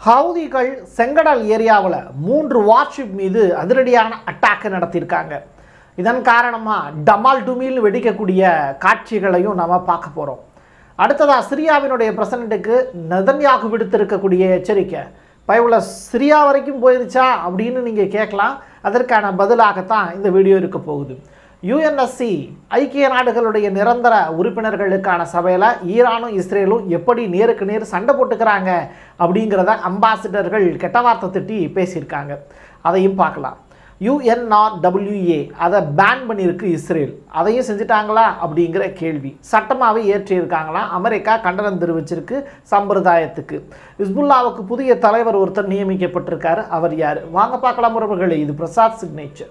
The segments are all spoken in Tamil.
ஹவுதிகள் செங்கடல் ஏரியாவில் மூன்று வார்ஷிப் மீது அதிரடியான அட்டாக்கை நடத்தியிருக்காங்க இதன் காரணமாக டமால் டுமில் வெடிக்கக்கூடிய காட்சிகளையும் நம்ம பார்க்க போகிறோம் அடுத்ததாக சிரியாவினுடைய பிரசிடண்ட்டுக்கு நெதன்யாகு விடுத்திருக்கக்கூடிய எச்சரிக்கை பயவுல சிரியா வரைக்கும் போயிருச்சா அப்படின்னு நீங்கள் கேட்கலாம் அதற்கான பதிலாகத்தான் இந்த வீடியோ இருக்க போகுது யுஎன்எஸ்சி ஐக்கிய நாடுகளுடைய நிரந்தர உறுப்பினர்களுக்கான சபையில் ஈரானும் இஸ்ரேலும் எப்படி நேருக்கு நேர் சண்டை போட்டுக்கிறாங்க அப்படிங்கிறத அம்பாசிடர்கள் கெட்ட வார்த்தை திட்டி பேசியிருக்காங்க அதையும் பார்க்கலாம் யுஎன்ஆர்டபிள்யூஏ அதை பேன் பண்ணியிருக்கு இஸ்ரேல் அதையும் செஞ்சுட்டாங்களா அப்படிங்கிற கேள்வி சட்டமாகவே ஏற்றியிருக்காங்களாம் அமெரிக்கா கண்டனம் தெரிவிச்சிருக்கு சம்பிரதாயத்துக்கு இஸ்புல்லாவுக்கு புதிய தலைவர் ஒருத்தர் நியமிக்கப்பட்டிருக்காரு அவர் யார் வாங்க பார்க்கலாம் உறவுகளே இது பிரசாத் சிக்னேச்சர்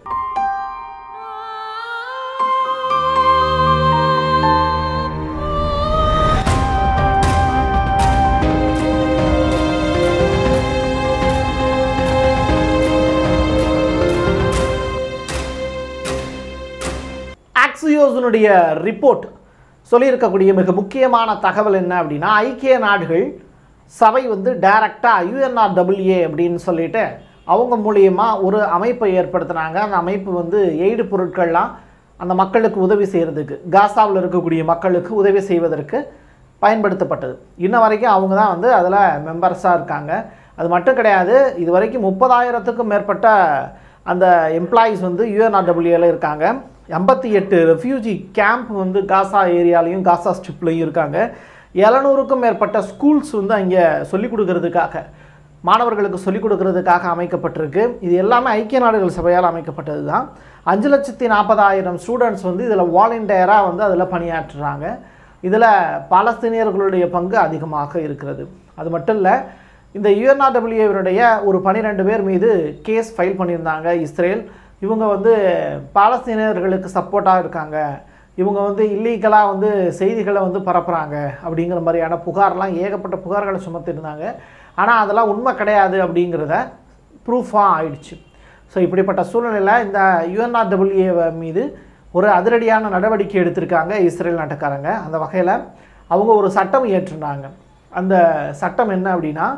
ஆக்சியோஸனுடைய ரிப்போர்ட் சொல்லியிருக்கக்கூடிய மிக முக்கியமான தகவல் என்ன அப்படின்னா ஐக்கிய நாடுகள் சபை வந்து டைரக்டாக யுஎன்ஆர்டபிள்யூஏ அப்படின்னு சொல்லிட்டு அவங்க மூலியமாக ஒரு அமைப்பை ஏற்படுத்தினாங்க அந்த அமைப்பு வந்து எய்டு பொருட்கள்லாம் அந்த மக்களுக்கு உதவி செய்கிறதுக்கு காசாவில் இருக்கக்கூடிய மக்களுக்கு உதவி செய்வதற்கு பயன்படுத்தப்பட்டது இன்ன வரைக்கும் அவங்க தான் வந்து அதில் மெம்பர்ஸாக இருக்காங்க அது மட்டும் கிடையாது இது வரைக்கும் முப்பதாயிரத்துக்கும் மேற்பட்ட அந்த எம்ப்ளாயீஸ் வந்து யுஎன்ஆர்டபிள்யூஏல இருக்காங்க எண்பத்தி எட்டு ரெஃப்யூஜி கேம்ப் வந்து காசா ஏரியாலையும் காசா ஸ்ட்ரிப்லையும் இருக்காங்க எழுநூறுக்கும் மேற்பட்ட ஸ்கூல்ஸ் வந்து அங்கே சொல்லிக் கொடுக்கறதுக்காக மாணவர்களுக்கு சொல்லிக் கொடுக்கறதுக்காக அமைக்கப்பட்டிருக்கு இது எல்லாமே ஐக்கிய நாடுகள் சபையால் அமைக்கப்பட்டது தான் அஞ்சு லட்சத்தி நாற்பதாயிரம் ஸ்டூடெண்ட்ஸ் வந்து இதில் வாலண்டியராக வந்து அதில் பணியாற்றுறாங்க இதில் பாலஸ்தீனியர்களுடைய பங்கு அதிகமாக இருக்கிறது அது மட்டும் இல்லை இந்த யுஎன்ஆர்டபிள்யூனுடைய ஒரு பன்னிரெண்டு பேர் மீது கேஸ் ஃபைல் பண்ணியிருந்தாங்க இஸ்ரேல் இவங்க வந்து பாலஸ்தீனியர்களுக்கு சப்போர்ட்டாக இருக்காங்க இவங்க வந்து இல்லீகலாக வந்து செய்திகளை வந்து பரப்புகிறாங்க அப்படிங்கிற மாதிரியான புகார்லாம் ஏகப்பட்ட புகார்களை சுமத்திருந்தாங்க ஆனால் அதெல்லாம் உண்மை கிடையாது அப்படிங்கிறத ப்ரூஃபாக ஆயிடுச்சு ஸோ இப்படிப்பட்ட சூழ்நிலையில் இந்த யுஎன்ஆர்டபிள்யூஏ மீது ஒரு அதிரடியான நடவடிக்கை எடுத்திருக்காங்க இஸ்ரேல் நாட்டுக்காரங்க அந்த வகையில் அவங்க ஒரு சட்டம் இயற்றினாங்க அந்த சட்டம் என்ன அப்படின்னா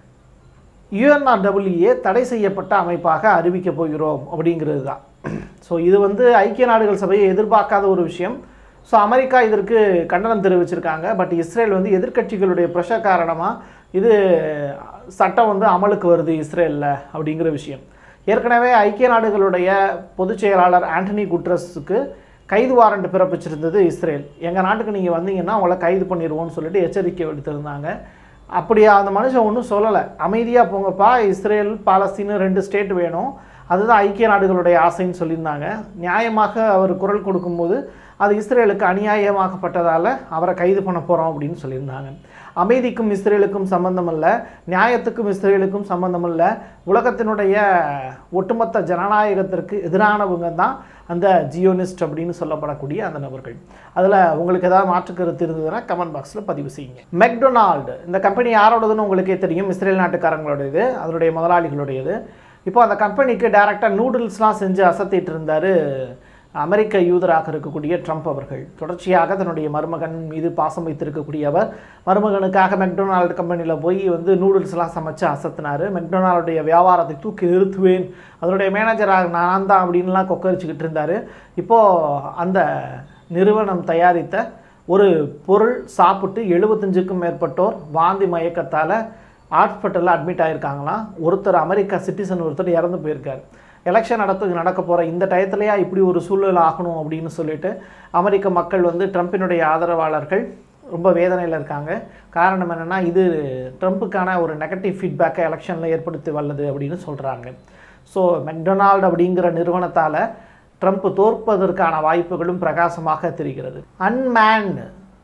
யுஎன்ஆர்டபிள்யூஏ தடை செய்யப்பட்ட அமைப்பாக அறிவிக்கப் போகிறோம் அப்படிங்கிறது தான் ஸோ இது வந்து ஐக்கிய நாடுகள் சபையை எதிர்பார்க்காத ஒரு விஷயம் ஸோ அமெரிக்கா இதற்கு கண்டனம் தெரிவிச்சிருக்காங்க பட் இஸ்ரேல் வந்து எதிர்க்கட்சிகளுடைய ப்ரெஷர் காரணமாக இது சட்டம் வந்து அமலுக்கு வருது இஸ்ரேலில் அப்படிங்கிற விஷயம் ஏற்கனவே ஐக்கிய நாடுகளுடைய பொதுச் செயலாளர் ஆண்டனி குட்ரஸுக்கு கைது வாரண்ட் பிறப்பிச்சிருந்தது இஸ்ரேல் எங்கள் நாட்டுக்கு நீங்கள் வந்தீங்கன்னா உங்களை கைது பண்ணிடுவோம்னு சொல்லிட்டு எச்சரிக்கை எடுத்திருந்தாங்க அப்படியா அந்த மனுஷன் ஒன்றும் சொல்லலை அமைதியாக போங்கப்பா இஸ்ரேல் பாலஸ்தீனு ரெண்டு ஸ்டேட் வேணும் அதுதான் ஐக்கிய நாடுகளுடைய ஆசைன்னு சொல்லியிருந்தாங்க நியாயமாக அவர் குரல் கொடுக்கும்போது அது இஸ்ரேலுக்கு அநியாயமாக்கப்பட்டதால் அவரை கைது பண்ண போகிறோம் அப்படின்னு சொல்லியிருந்தாங்க அமைதிக்கும் இஸ்ரேலுக்கும் சம்பந்தம் இல்லை நியாயத்துக்கும் இஸ்ரேலுக்கும் சம்பந்தம் இல்லை உலகத்தினுடைய ஒட்டுமொத்த ஜனநாயகத்திற்கு எதிரானவங்க தான் அந்த ஜியோனிஸ்ட் அப்படின்னு சொல்லப்படக்கூடிய அந்த நபர்கள் அதில் உங்களுக்கு ஏதாவது மாற்று கருத்து இருந்ததுன்னா கமெண்ட் பாக்ஸில் பதிவு செய்யுங்க மெக்டொனால்டு இந்த கம்பெனி யாரோடதுன்னு உங்களுக்கே தெரியும் இஸ்ரேல் நாட்டுக்காரங்களுடையது அதனுடைய முதலாளிகளுடையது இப்போ அந்த கம்பெனிக்கு டைரெக்டாக நூடுல்ஸ்லாம் செஞ்சு அசத்திட்டு இருந்தார் அமெரிக்க யூதராக இருக்கக்கூடிய ட்ரம்ப் அவர்கள் தொடர்ச்சியாக தன்னுடைய மருமகன் மீது பாசம் வைத்திருக்கக்கூடியவர் மருமகனுக்காக மெக்டொனால்டு கம்பெனியில் போய் வந்து நூடுல்ஸ்லாம் சமைச்சு அசத்தினார் மெக்டொனால்டுடைய வியாபாரத்தை தூக்கி நிறுத்துவேன் அதனுடைய மேனேஜராக நான் தான் அப்படின்லாம் கொக்கரிச்சுக்கிட்டு இருந்தார் இப்போது அந்த நிறுவனம் தயாரித்த ஒரு பொருள் சாப்பிட்டு எழுபத்தஞ்சுக்கும் மேற்பட்டோர் வாந்தி மயக்கத்தால் ஹாஸ்பிட்டலில் அட்மிட் ஆகியிருக்காங்களாம் ஒருத்தர் அமெரிக்கா சிட்டிசன் ஒருத்தர் இறந்து போயிருக்கார் எலெக்ஷன் நடத்து நடக்க போகிற இந்த டயத்துலையா இப்படி ஒரு சூழல் ஆகணும் அப்படின்னு சொல்லிட்டு அமெரிக்க மக்கள் வந்து ட்ரம்ப்பினுடைய ஆதரவாளர்கள் ரொம்ப வேதனையில் இருக்காங்க காரணம் என்னென்னா இது ட்ரம்ப்புக்கான ஒரு நெகட்டிவ் ஃபீட்பேக்கை எலெக்ஷனில் ஏற்படுத்தி வல்லது அப்படின்னு சொல்கிறாங்க ஸோ மெக்டொனால்டு அப்படிங்கிற நிறுவனத்தால் ட்ரம்ப் தோற்பதற்கான வாய்ப்புகளும் பிரகாசமாக தெரிகிறது அன்மேன்டு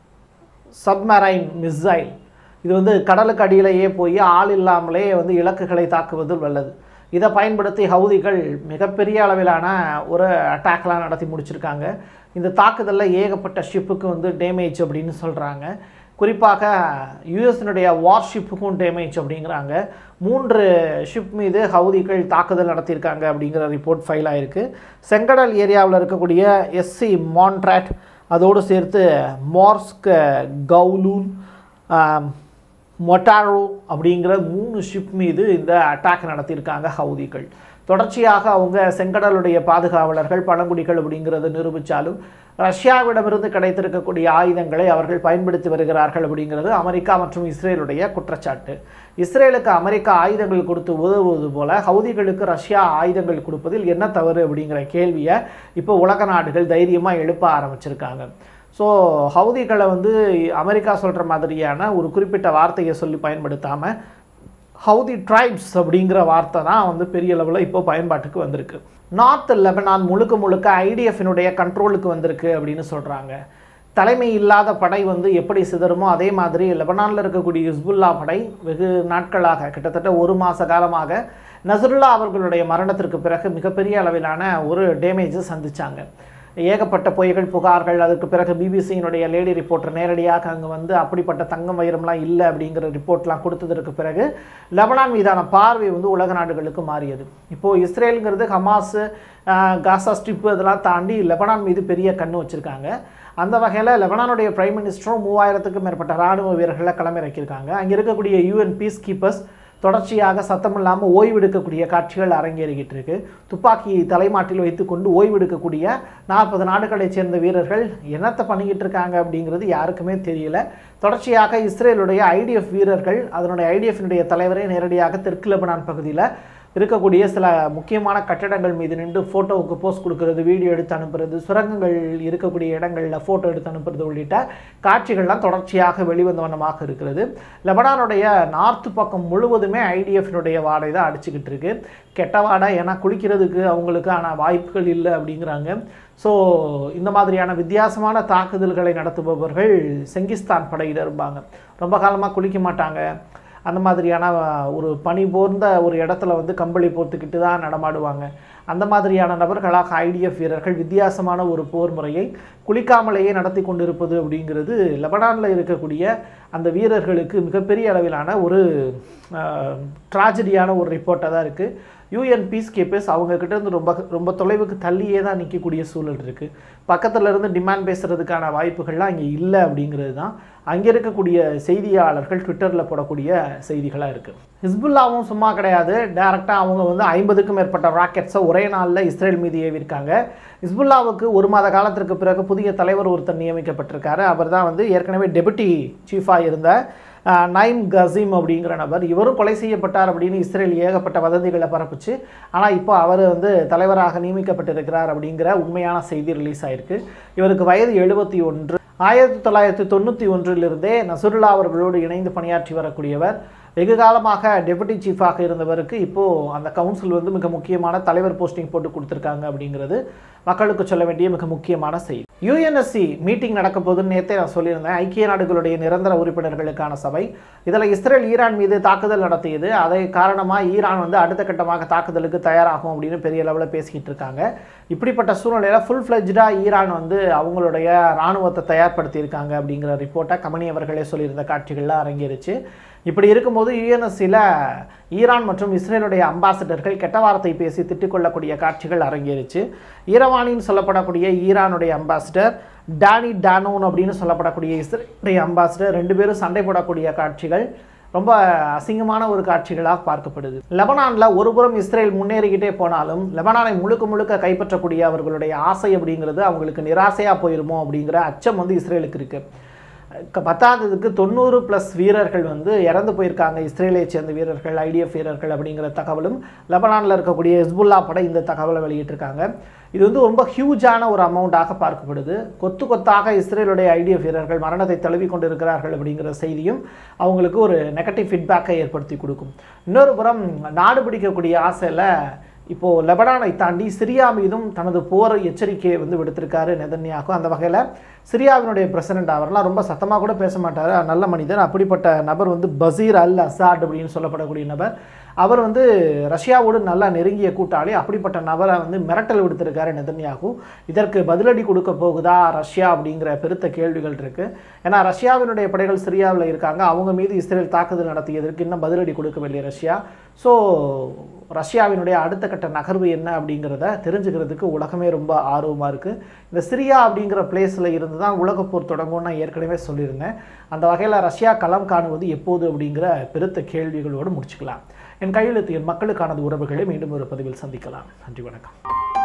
சப்மரைன் மிசைல் இது வந்து கடலுக்கு அடியிலேயே போய் ஆள் இல்லாமலே வந்து இலக்குகளை தாக்குவதில் வல்லது இதை பயன்படுத்தி ஹவுதிகள் மிகப்பெரிய அளவிலான ஒரு அட்டாக்லாம் நடத்தி முடிச்சிருக்காங்க இந்த தாக்குதலில் ஏகப்பட்ட ஷிப்புக்கு வந்து டேமேஜ் அப்படின்னு சொல்கிறாங்க குறிப்பாக யுஎஸ்னுடைய வார் ஷிப்புக்கும் டேமேஜ் அப்படிங்கிறாங்க மூன்று ஷிப் மீது ஹவுதிகள் தாக்குதல் நடத்தியிருக்காங்க அப்படிங்கிற ரிப்போர்ட் ஃபைல் ஆயிருக்கு செங்கடல் ஏரியாவில் இருக்கக்கூடிய எஸ்சி மான்ட்ராட் அதோடு சேர்த்து மார்ஸ்க் கவுலூன் மொட்டாரோ அப்படிங்கிற மூணு ஷிப் மீது இந்த அட்டாக் நடத்தியிருக்காங்க ஹவுதிகள் தொடர்ச்சியாக அவங்க செங்கடலுடைய பாதுகாவலர்கள் பழங்குடிகள் அப்படிங்கிறத நிரூபித்தாலும் ரஷ்யாவிடமிருந்து கிடைத்திருக்கக்கூடிய ஆயுதங்களை அவர்கள் பயன்படுத்தி வருகிறார்கள் அப்படிங்கிறது அமெரிக்கா மற்றும் இஸ்ரேலுடைய குற்றச்சாட்டு இஸ்ரேலுக்கு அமெரிக்கா ஆயுதங்கள் கொடுத்து உதவுவது போல ஹவுதிகளுக்கு ரஷ்யா ஆயுதங்கள் கொடுப்பதில் என்ன தவறு அப்படிங்கிற கேள்வியை இப்போ உலக நாடுகள் தைரியமாக எழுப்ப ஆரம்பிச்சிருக்காங்க ஸோ ஹவுதிகளை வந்து அமெரிக்கா சொல்கிற மாதிரியான ஒரு குறிப்பிட்ட வார்த்தையை சொல்லி பயன்படுத்தாமல் ஹவுதி ட்ரைப்ஸ் அப்படிங்கிற வார்த்தை தான் வந்து பெரிய லெவலில் இப்போ பயன்பாட்டுக்கு வந்திருக்கு நார்த் லெபனான் முழுக்க முழுக்க ஐடிஎஃபினுடைய கண்ட்ரோலுக்கு வந்திருக்கு அப்படின்னு சொல்கிறாங்க தலைமை இல்லாத படை வந்து எப்படி சிதறுமோ அதே மாதிரி லெபனானில் இருக்கக்கூடிய ஹிஸ்புல்லா படை வெகு நாட்களாக கிட்டத்தட்ட ஒரு மாத காலமாக நசருல்லா அவர்களுடைய மரணத்திற்கு பிறகு மிகப்பெரிய அளவிலான ஒரு டேமேஜை சந்திச்சாங்க ஏகப்பட்ட பொய்கள் புகார்கள் அதுக்கு பிறகு பிபிசியினுடைய லேடி ரிப்போர்ட்டர் நேரடியாக அங்கே வந்து அப்படிப்பட்ட தங்கம் வைரம்லாம் இல்லை அப்படிங்கிற ரிப்போர்ட்லாம் கொடுத்ததற்கு பிறகு லெபனான் மீதான பார்வை வந்து உலக நாடுகளுக்கு மாறியது இப்போது இஸ்ரேலுங்கிறது ஹமாஸ் காசா ஸ்ட்ரிப்பு இதெல்லாம் தாண்டி லெபனான் மீது பெரிய கண்ணு வச்சுருக்காங்க அந்த வகையில் லெபனானுடைய பிரைம் மினிஸ்டரும் மூவாயிரத்துக்கும் மேற்பட்ட ராணுவ வீரர்களை களமிறக்கியிருக்காங்க அங்கே இருக்கக்கூடிய யூஎன் பீஸ் கீப்பர்ஸ் தொடர்ச்சியாக சத்தம் இல்லாமல் ஓய்வெடுக்கக்கூடிய காட்சிகள் அரங்கேறிக்கிட்டு இருக்கு துப்பாக்கி தலைமாட்டில் வைத்துக்கொண்டு ஓய்வெடுக்கக்கூடிய நாற்பது நாடுகளைச் சேர்ந்த வீரர்கள் என்னத்தை பண்ணிக்கிட்டு இருக்காங்க அப்படிங்கிறது யாருக்குமே தெரியல தொடர்ச்சியாக இஸ்ரேலுடைய ஐடிஎஃப் வீரர்கள் அதனுடைய ஐடிஎஃபினுடைய தலைவரை நேரடியாக தெற்கு லெபனான் பகுதியில் இருக்கக்கூடிய சில முக்கியமான கட்டடங்கள் மீது நின்று ஃபோட்டோவுக்கு போஸ்ட் கொடுக்கறது வீடியோ எடுத்து அனுப்புறது சுரங்கங்கள் இருக்கக்கூடிய இடங்களில் ஃபோட்டோ எடுத்து அனுப்புறது உள்ளிட்ட காட்சிகள்லாம் தொடர்ச்சியாக வெளிவந்த வண்ணமாக இருக்கிறது லெபனானுடைய நார்த்து பக்கம் முழுவதுமே ஐடிஎஃபினுடைய வாடை தான் அடிச்சுக்கிட்டு இருக்கு கெட்ட வாடை ஏன்னா குளிக்கிறதுக்கு அவங்களுக்கான வாய்ப்புகள் இல்லை அப்படிங்கிறாங்க ஸோ இந்த மாதிரியான வித்தியாசமான தாக்குதல்களை நடத்துபவர்கள் செங்கிஸ்தான் படையினர் இருப்பாங்க ரொம்ப காலமாக குளிக்க மாட்டாங்க அந்த மாதிரியான ஒரு பனி போர்ந்த ஒரு இடத்துல வந்து கம்பளி போர்த்துக்கிட்டு தான் நடமாடுவாங்க அந்த மாதிரியான நபர்களாக ஐடிஎஃப் வீரர்கள் வித்தியாசமான ஒரு போர் முறையை குளிக்காமலேயே நடத்தி கொண்டிருப்பது அப்படிங்கிறது லெபனானில் இருக்கக்கூடிய அந்த வீரர்களுக்கு மிகப்பெரிய அளவிலான ஒரு ட்ராஜடியான ஒரு ரிப்போர்ட்டாக தான் இருக்குது யூஎன் பீஸ் கேப்பர்ஸ் அவங்க கிட்ட இருந்து ரொம்ப ரொம்ப தொலைவுக்கு தள்ளியே தான் நிற்கக்கூடிய சூழல் இருக்குது பக்கத்தில் இருந்து டிமாண்ட் பேசுகிறதுக்கான வாய்ப்புகள்லாம் இங்கே இல்லை அப்படிங்கிறது தான் அங்கே இருக்கக்கூடிய செய்தியாளர்கள் ட்விட்டரில் போடக்கூடிய செய்திகளாக இருக்குது ஹிஸ்புல்லாவும் சும்மா கிடையாது டேரெக்டாக அவங்க வந்து ஐம்பதுக்கும் மேற்பட்ட ராக்கெட்ஸை ஒரே நாளில் இஸ்ரேல் மீது ஏவிருக்காங்க ஹிஸ்புல்லாவுக்கு ஒரு மாத காலத்திற்கு பிறகு புதிய தலைவர் ஒருத்தர் நியமிக்கப்பட்டிருக்காரு அவர் தான் வந்து ஏற்கனவே டெபுட்டி சீஃபாக இருந்த நைம் கசீம் அப்படிங்கிற நபர் இவரும் கொலை செய்யப்பட்டார் அப்படின்னு இஸ்ரேல் ஏகப்பட்ட வதந்திகளை பரப்புச்சு ஆனால் இப்போ அவர் வந்து தலைவராக நியமிக்கப்பட்டிருக்கிறார் அப்படிங்கிற உண்மையான செய்தி ரிலீஸ் ஆயிருக்கு இவருக்கு வயது எழுபத்தி ஒன்று ஆயிரத்தி தொள்ளாயிரத்தி தொண்ணூற்றி ஒன்றிலிருந்தே நசுருல்லா அவர்களோடு இணைந்து பணியாற்றி வரக்கூடியவர் வெகு காலமாக டெபுட்டி சீஃபாக இருந்தவருக்கு இப்போது அந்த கவுன்சில் வந்து மிக முக்கியமான தலைவர் போஸ்டிங் போட்டு கொடுத்துருக்காங்க அப்படிங்கிறது மக்களுக்கு சொல்ல வேண்டிய மிக முக்கியமான செய்தி யுஎன்எஸ்சி மீட்டிங் நடக்க போகுதுன்னு நேற்றே நான் சொல்லியிருந்தேன் ஐக்கிய நாடுகளுடைய நிரந்தர உறுப்பினர்களுக்கான சபை இதில் இஸ்ரேல் ஈரான் மீது தாக்குதல் நடத்தியது அதை காரணமாக ஈரான் வந்து அடுத்த கட்டமாக தாக்குதலுக்கு தயாராகும் அப்படின்னு பெரிய லெவலில் பேசிக்கிட்டு இருக்காங்க இப்படிப்பட்ட சூழ்நிலையில் ஃபுல் ஃப்ளெஜ்டாக ஈரான் வந்து அவங்களுடைய இராணுவத்தை தயார்படுத்தியிருக்காங்க அப்படிங்கிற ரிப்போர்ட்டை கமனி அவர்களே சொல்லியிருந்த காட்சிகள்லாம் அரங்கேறிச்சு இப்படி இருக்கும்போது யுஎன்எஸ்சியில் ஈரான் மற்றும் இஸ்ரேலுடைய அம்பாசிடர்கள் கெட்ட வார்த்தை பேசி திட்டிக்கொள்ளக்கூடிய காட்சிகள் அரங்கேறிச்சு ஈரவானின்னு சொல்லப்படக்கூடிய ஈரானுடைய அம்பாசிடர் டானி டானோன் அப்படின்னு சொல்லப்படக்கூடிய இஸ்ரேலுடைய அம்பாசிடர் ரெண்டு பேரும் சண்டை போடக்கூடிய காட்சிகள் ரொம்ப அசிங்கமான ஒரு காட்சிகளாக பார்க்கப்படுது லெபனானில் ஒருபுறம் இஸ்ரேல் முன்னேறிக்கிட்டே போனாலும் லெபனானை முழுக்க முழுக்க கைப்பற்றக்கூடிய அவர்களுடைய ஆசை அப்படிங்கிறது அவங்களுக்கு நிராசையாக போயிருமோ அப்படிங்கிற அச்சம் வந்து இஸ்ரேலுக்கு இருக்குது பத்தாததுக்கு தொண்ணூறு ப்ளஸ் வீரர்கள் வந்து இறந்து போயிருக்காங்க இஸ்ரேலை சேர்ந்த வீரர்கள் ஐடிஎஃப் வீரர்கள் அப்படிங்கிற தகவலும் லெபனானில் இருக்கக்கூடிய ஹிஸ்புல்லா படை இந்த தகவலை வெளியிட்டிருக்காங்க இது வந்து ரொம்ப ஹியூஜான ஒரு அமௌண்ட்டாக பார்க்கப்படுது கொத்து கொத்தாக இஸ்ரேலுடைய ஐடிஎஃப் வீரர்கள் மரணத்தை தழுவி கொண்டிருக்கிறார்கள் அப்படிங்கிற செய்தியும் அவங்களுக்கு ஒரு நெகட்டிவ் ஃபீட்பேக்கை ஏற்படுத்தி கொடுக்கும் இன்னொரு புறம் நாடு பிடிக்கக்கூடிய ஆசையில் இப்போது லெபனானை தாண்டி சிரியா மீதும் தனது போர் எச்சரிக்கையை வந்து விடுத்திருக்காரு நெதன்யாகு அந்த வகையில் சிரியாவினுடைய பிரசிடென்ட் அவர்லாம் ரொம்ப சத்தமாக கூட பேச மாட்டார் நல்ல மனிதர் அப்படிப்பட்ட நபர் வந்து பசீர் அல் அசாட் அப்படின்னு சொல்லப்படக்கூடிய நபர் அவர் வந்து ரஷ்யாவோடு நல்லா நெருங்கிய கூட்டாளி அப்படிப்பட்ட நபரை வந்து மிரட்டல் விடுத்திருக்காரு நெதன்யாகு இதற்கு பதிலடி கொடுக்க போகுதா ரஷ்யா அப்படிங்கிற பெருத்த கேள்விகள் இருக்குது ஏன்னா ரஷ்யாவினுடைய படைகள் சிரியாவில் இருக்காங்க அவங்க மீது இஸ்ரேல் தாக்குதல் நடத்தியதற்கு இன்னும் பதிலடி கொடுக்கவில்லை ரஷ்யா ஸோ ரஷ்யாவினுடைய அடுத்த கட்ட நகர்வு என்ன அப்படிங்கிறத தெரிஞ்சுக்கிறதுக்கு உலகமே ரொம்ப ஆர்வமாக இருக்குது இந்த சிரியா அப்படிங்கிற பிளேஸில் இருந்த இருந்து தான் உலகப்போர் தொடங்கும்னு நான் ஏற்கனவே சொல்லியிருந்தேன் அந்த வகையில் ரஷ்யா களம் காணுவது எப்போது அப்படிங்கிற பெருத்த கேள்விகளோடு முடிச்சுக்கலாம் என் கையெழுத்து என் மக்களுக்கானது உறவுகளை மீண்டும் ஒரு பதிவில் சந்திக்கலாம் நன்றி வணக்கம்